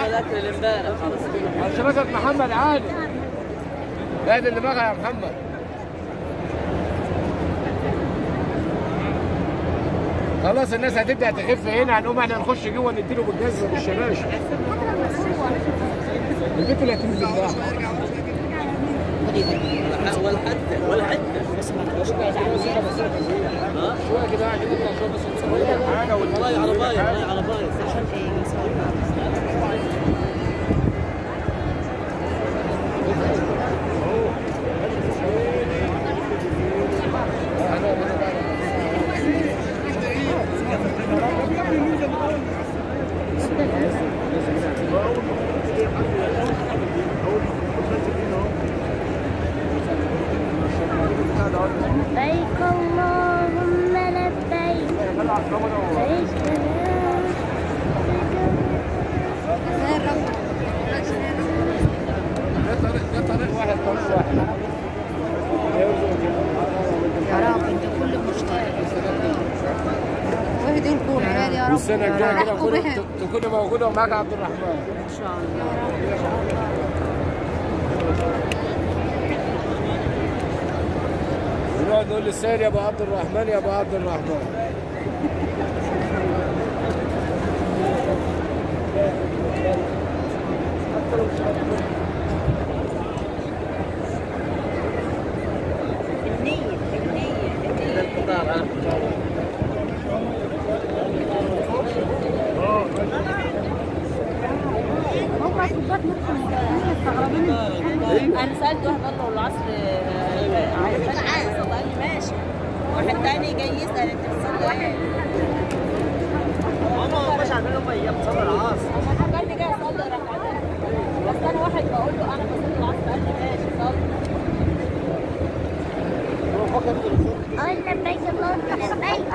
الاكل اللي امبارح على شبكة محمد علي لا ده اللي بقى يا محمد خلاص الناس هتبدا تخف هنا هنقوم احنا نخش جوه نديله بالجزمه بالشباشب البيت اللي هتنزل ده ولا حتى ولا حتى شويه كده قاعد يطلع شويه بس نصور لك حاجه ولا والله عربايه والله عربايه لبيك اللهم لبيك لبيك ده طريق ده طريق واحد طريق واحد يا رب انت كل مشتاق واهدي الكون عيال يا رب والسنه الجايه كده رحبوا بهم. تكون تكون موجوده ومعاك عبد الرحمن ان شاء الله ونقعد نقول للسيد يا ابو عبد الرحمن يا ابو عبد الرحمن ده الفطار ها هم صبات نفسهم مستغربين انا سالت واحد قال له العصر عايز قال لي ماشي واحد تاني جاي يسال انت بتصلي ايه؟ هم مش عارفين هم ايام صلاه العصر هو فكرني جاي اصلي ركعتين بس انا واحد بقول له انا بصلي العصر قال لي ماشي صلي قل لبيك اللهم لبيك